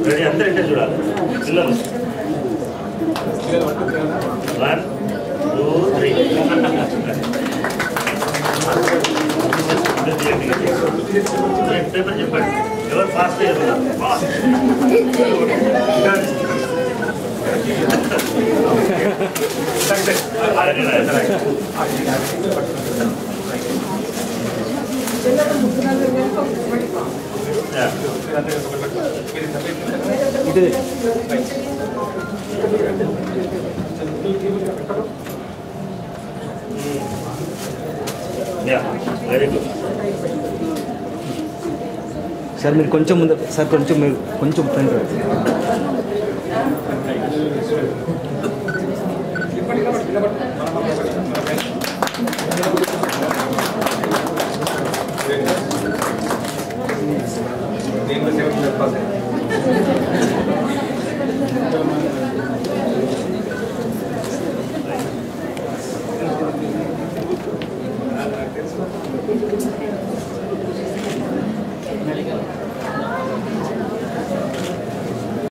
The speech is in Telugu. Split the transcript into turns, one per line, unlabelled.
రెడీ అందరు ఇంటే చూడాలి పిల్లలు వన్ టూ త్రీ పేపర్ చెప్పండి ఎవరు ఫాస్ట్ వెరీ గుడ్
సార్ మీరు కొంచెం ముందు సార్ కొంచెం మీరు కొంచెం ఫ్రంట్ రండి.
నేను సెవెంటీ ఫైవ్ పర్సెంట్